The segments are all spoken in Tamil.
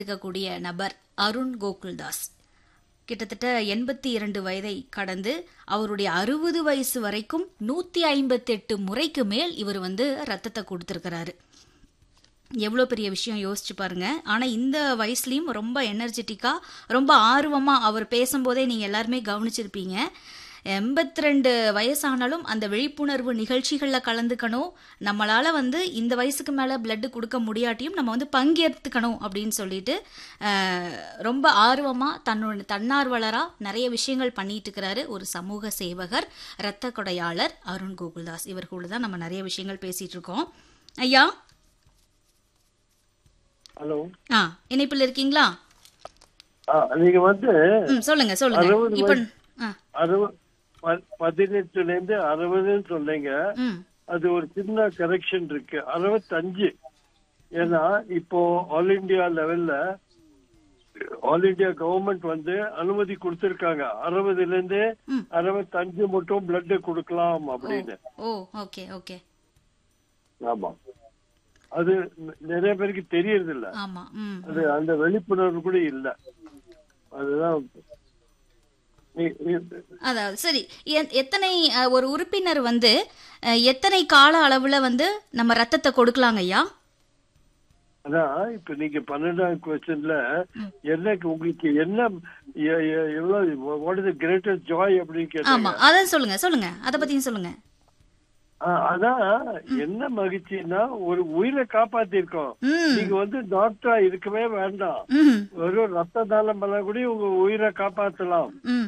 இருக்கக்கூடிய நபர் அருண் கோகுல்தாஸ் கிட்டத்தட்ட எண்பத்தி இரண்டு வயதை கடந்து அவருடைய அறுபது வயசு வரைக்கும் நூத்தி ஐம்பத்தெட்டு முறைக்கு மேல் இவர் வந்து ரத்தத்தை கொடுத்திருக்கிறாரு எவ்வளோ பெரிய விஷயம் யோசிச்சு பாருங்க ஆனா இந்த வயசுலயும் ரொம்ப எனர்ஜெட்டிக்கா ரொம்ப ஆர்வமா அவர் பேசும்போதே நீங்க எல்லாருமே கவனிச்சிருப்பீங்க எண்பத்தி ரெண்டு வயசானாலும் அந்த விழிப்புணர்வு நிகழ்ச்சிகளில் கலந்துக்கணும் நம்மளால வந்து இந்த வயசுக்கு மேலே பிளட்டு கொடுக்க முடியாட்டியும் நம்ம வந்து பங்கேற்றுக்கணும் அப்படின்னு சொல்லிட்டு அஹ், ரொம்ப ஆர்வமாக தன்னோட தன்னார்வலராக நிறைய விஷயங்கள் பண்ணிட்டு இருக்கிறாரு ஒரு சமூக சேவகர் இரத்த கொடையாளர் அருண் கோகுல்தாஸ் இவர்களோட தான் நம்ம நிறைய விஷயங்கள் பேசிட்டு இருக்கோம் ஐயா ஹலோ ஆ இணைப்பில் இருக்கீங்களா ஆ, நீங்க வந்து ம் சொல்லுங்க சொல்லுங்க அறுபது இப்போ ஆ அறுபது ப- பதினெட்டுல இருந்து அறுபதுன்னு சொன்னீங்க ம் அது ஒரு சின்ன கரெக்ஷன் இருக்கு அறுபத்தஞ்சு ஏன்னா இப்போ ஆல் இந்தியா லெவல்ல ஆல் இந்தியா கவர்மெண்ட் வந்து அனுமதி கொடுத்திருக்காங்க அறுபதுல இருந்து ம். அறுபத்தஞ்சு மட்டும் பிளட் கொடுக்கலாம் அப்படின்னு ஓ ஓகே ஓகே ஆமா அது ந- நிறைய பேருக்கு தெரியறது இல்ல ஆமா ம் அது அந்த விழிப்புணர்வு கூட இல்ல அதுதான் நீ- நீ- அதாவது சரி எ- எத்தனை அஹ், ஒரு உறுப்பினர் வந்து அஹ், எத்தனை கால அளவுல வந்து நம்ம ரத்தத்தை கொடுக்கலாங்க ஐயா அதான் இப்ப நீங்க பன்னெண்டாம் கொஸ்டின்ல எனக்கு உங்களுக்கு என்ன எ- எ- எவ்வளவு வாட் இஸ் கிரேட்டஸ்ட் ஜாய் அப்படின்னு கேட்டாங்க ஆமா அதான் சொல்லுங்க சொல்லுங்க அத பத்தியும் சொல்லுங்க ஆ, அதான் என்ன மகிழ்ச்சின்னா ஒரு உயிரை காப்பாத்திருக்கோம் ம் நீங்க வந்து டாக்டரா இருக்கவே வேண்டாம் ம் வெறும் ரத்த தானம் பண்ண கூட உங்க உயிரை காப்பாத்தலாம் ம்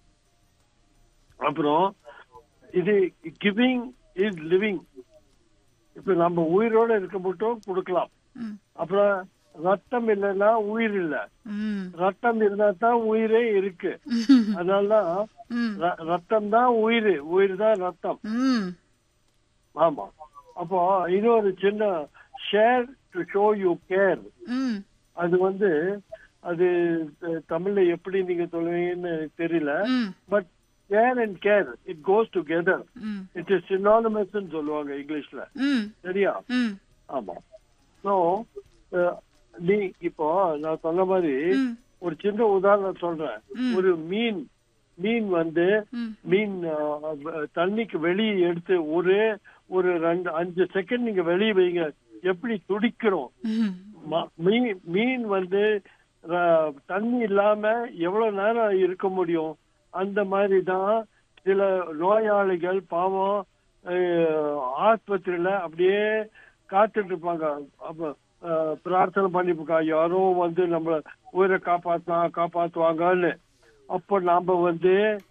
அப்புறம் இது கிவிங் இஸ் லிவிங் இப்ப நம்ம உயிரோட இருக்க மட்டும் கொடுக்கலாம் ம் அப்புறம் ரத்தம் இல்லைன்னா உயிர் இல்ல ம் ரத்தம் இருந்தா தான் உயிரே இருக்கு அதனாலதான் ம் ர- ரத்தம் தான் உயிர் உயிர் தான் ரத்தம் ம் ஆமா அப்போ இன்னொரு சின்ன share to show you care ம் அது வந்து அது த- தமிழ்ல எப்படி நீங்க சொல்லுவீங்கன்னு எனக்கு தெரியல ம் but care and care it goes together ம் இட் இஸ் சினானமஸ் சொல்லுவாங்க இங்கிலீஷ்ல ம் சரியா ம் ஆமா ஸோ நீ இப்போ நான் சொன்ன மாதிரி ம் ஒரு சின்ன உதாரணம் சொல்றேன் ஒரு மீன் மீன் வந்து ம் மீன் அஹ், வ- தண்ணிக்கு வெளியே எடுத்து ஒரு ஒரு ரெண்டு அஞ்சு செகண்ட் நீங்க வெளியே வைங்க எப்படி துடிக்கிறோம் ம் ம- மீன் மீன் வந்து ர- தண்ணி இல்லாம எவ்வளவு நேரம் இருக்க முடியும் அந்த மாதிரி தான் சில நோயாளிகள் பாவம் அஹ், ஆஸ்பத்திரியில அப்படியே காத்துட்டு இருப்பாங்க அப்ப அஹ், பிரார்த்தனை பண்ணிருப்பாங்க யாரோ வந்து நம்மள உயிரை காப்பாத்தா காப்பாத்துவாங்கன்னு அப்ப நாம வந்து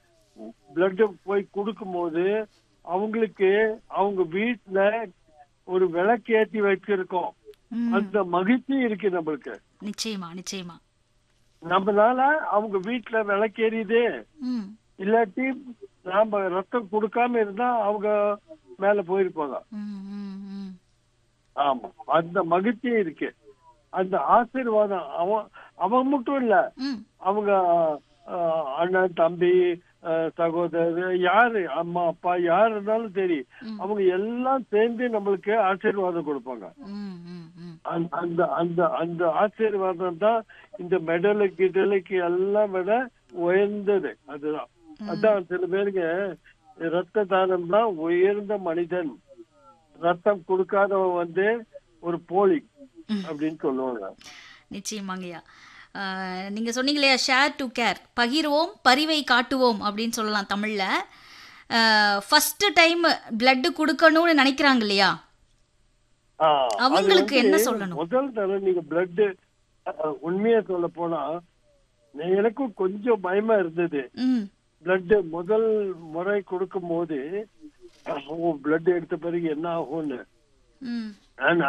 பிளட் போய் கொடுக்கும்போது அவங்களுக்கு அவங்க வீட்டுல ஒரு விளக்கேத்தி வச்சிருக்கோம் ம் அந்த மகிழ்ச்சி இருக்கு நம்மளுக்கு நிச்சயமா நிச்சயமா நம்மளால அவங்க வீட்டுல விளக்கேறியுது ம் இல்லாட்டி நாம ரத்தம் கொடுக்காம இருந்தா அவங்க மேல போயிருப்பாங்க ம் ம் ம் ஆமா அந்த மகிழ்ச்சி இருக்கு அந்த ஆசீர்வாதம் அவன் அவன் மட்டும் இல்ல ம் அவங்க அஹ், அண்ணன் தம்பி அஹ், சகோதரர் யாரு அம்மா அப்பா யார் இருந்தாலும் சரி ம். அவங்க எல்லாம் சேர்ந்து நம்மளுக்கு ஆசீர்வாதம் கொடுப்பாங்க ம் ம் ம் அந்த அந்த அந்த அந்த ஆசீர்வாதம் தான் இந்த மெடலு கிடலுக்கு எல்லாம் விட உயர்ந்தது அதுதான் அதான் சில பேருக்கு ரத்த தானம் தான் உயர்ந்த மனிதன் ரத்தம் கொடுக்காதவன் வந்து ஒரு போலி அப்படின்னு சொல்லுவாங்க நிச்சயமாங்கய்யா ஆஹ், நீங்க சொன்னீங்க இல்லையா ஷேர் டு கேர் பகிர்வோம் பரிவை காட்டுவோம் அப்படின்னு சொல்லலாம் தமிழ்ல ஃபர்ஸ்ட் டைம் பிளட் கொடுக்கணும்னு நினைக்கிறாங்க இல்லையா ஆ, அவங்களுக்கு அது வந்து என்ன சொல்லணும்? முதல் தடவை நீங்க பிளட் உண்மையா சொல்ல போனா எனக்கும் கொஞ்சம் பயமா இருந்தது ம் பிளட் முதல் முறை கொடுக்கும் போது பிளட் எடுத்த பிறகு என்ன ஆகும்னு ம் ஆனா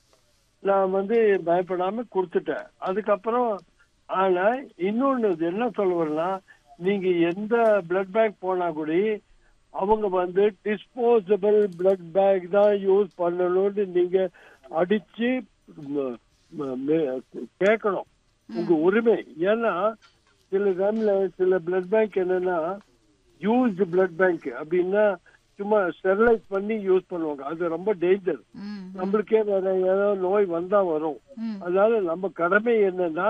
நான் வந்து பயப்படாம கொடுத்துட்டேன் அதுக்கப்புறம் ஆனா இன்னொன்னு இது என்ன சொல்ல வரேன்னா நீங்க எந்த பிளட் பேங்க் போனா கூட அவங்க வந்து டிஸ்போசபிள் பிளட் பேக் தான் யூஸ் பண்ணணும்னு நீங்க அடிச்சு ம- ம- ம- கேட்கணும் உங்க உரிமை ஏன்னா சில டைம்ல சில பிளட் பேங்க் என்னன்னா யூஸ்டு பிளட் பேங்க் அப்படின்னா சும்மா ஸ்டெர்லைட் பண்ணி யூஸ் பண்ணுவாங்க அது ரொம்ப டேஞ்சர் ம் நம்மளுக்கே வேற ஏதோ நோய் வந்தா வரும் ம் அதனால நம்ம கடமை என்னன்னா